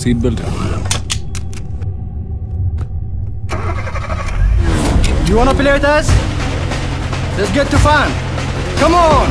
Seat belt You wanna play with us? Let's get to fun. Come on!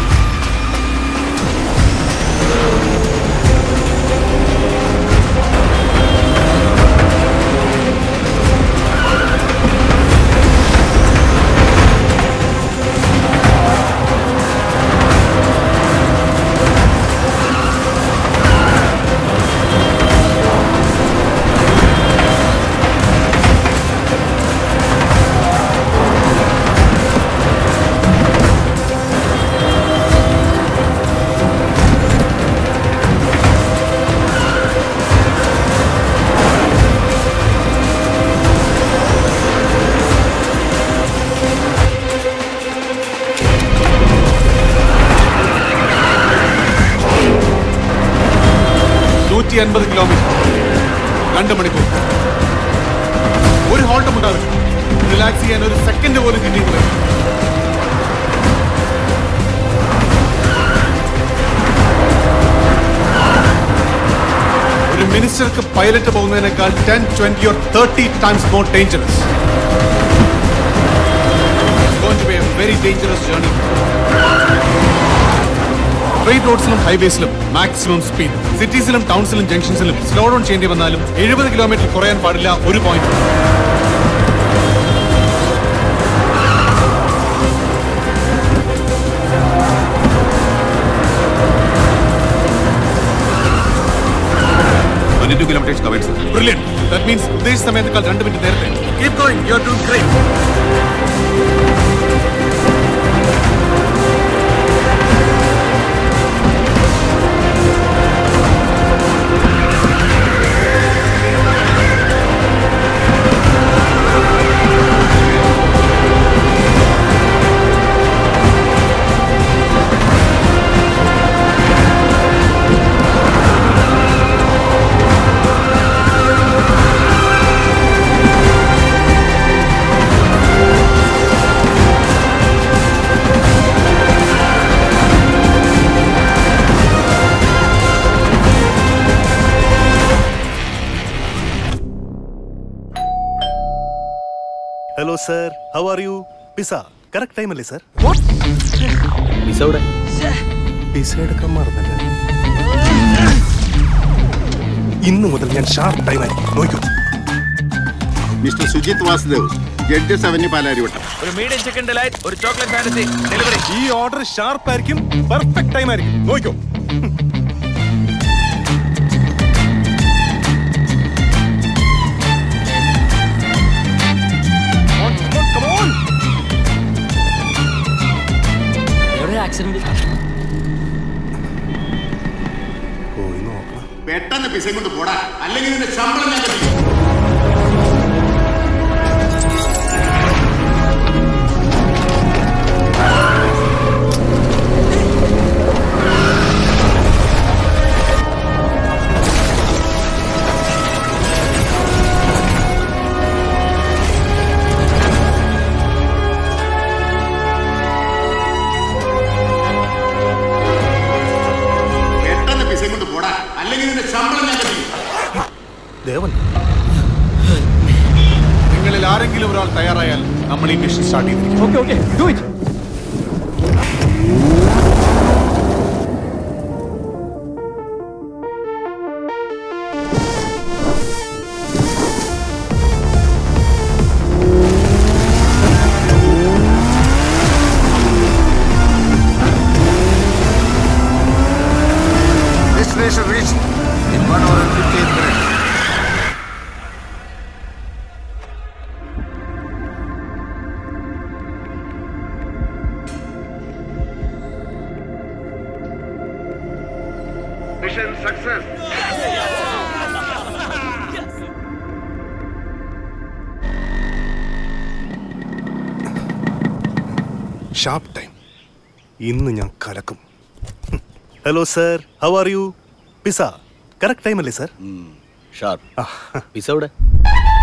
നൂറ്റി അൻപത് kilometre രണ്ട് മണിക്കൂർ ഒരു ഹോൾട്ടും ഉണ്ടാവില്ല റിലാക്സ് ചെയ്യാൻ ഒരു സെക്കൻഡ് പോലും കിട്ടിയിട്ടില്ല ഒരു മിനിസ്റ്റർക്ക് പൈലറ്റ് പോകുന്നതിനേക്കാൾ ten twenty or thirty times more dangerous going to be a very dangerous journey. Straight റോഡ്സിലും ഹൈവേസിലും മാക്സിമം സ്പീഡ് സിറ്റീസിലും ടൗൺസിലും ജംഗ്ഷൻസിലും സ്ലോ ഡൗൺ ചെയ്യേണ്ടി വന്നാലും എഴുപത് കിലോമീറ്റർ കുറയാൻ പാടില്ല ഒരു point twenty two kilometres covers brilliant that means ഉദ്ദേശിച്ച സമയത്തേക്കാൾ രണ്ട് മിനിറ്റ് നേരത്തെ keep going you are doing great hello sir how are you pizza correct time അല്ലേ സർ പിസ ഇവിടെ പിസ എടുക്കാൻ മറന്നല്ലേ ഇന്ന് മുതൽ ഞാൻ ഷാർപ്പ് ടൈം ആയിരിക്കും നോക്കൂ mister Sujith Vasudev Judges Avenue Palarivattom ഒരു മീഡിയം ചിക്കൻ ഡിലൈറ്റ് ഒരു ചോക്ലേറ്റ് ഫാന്റസി ഡെലിവറി ഈ ഓർഡർ ഷാർപ്പ് ആയിരിക്കും പെർഫെക്റ്റ് ടൈം ആയിരിക്കും നോക്കൂ എവിടെ ആക്സിഡന്റ് പോയി നോക്കണം പെട്ടെന്ന് പിസയും കൊണ്ട് പോടാ അല്ലെങ്കിൽ നിന്റെ ശമ്പളം ഞാൻ കട്ടിക്കും പെട്ടെന്ന് പിസയും കൊണ്ട് പോടാ അല്ലെങ്കിൽ നിന്റെ ശമ്പളം ഞാൻ കട്ടിക്കും ദേവൻ നിങ്ങളിൽ ആരെങ്കിലും ഒരാൾ തയ്യാറായാൽ നമ്മൾ ഈ മിഷൻ സ്റ്റാർട്ട് ചെയ്തിരിക്കും Okay, okay, do it. Destination reached in 1 hour and 58 minutes. Mission success. Sharp time ഇന്ന് ഞാൻ കലക്കും hello sir how are you pizza correct time അല്ലേ സർ ഷാർപ്പ് പിസ ഇവിടെ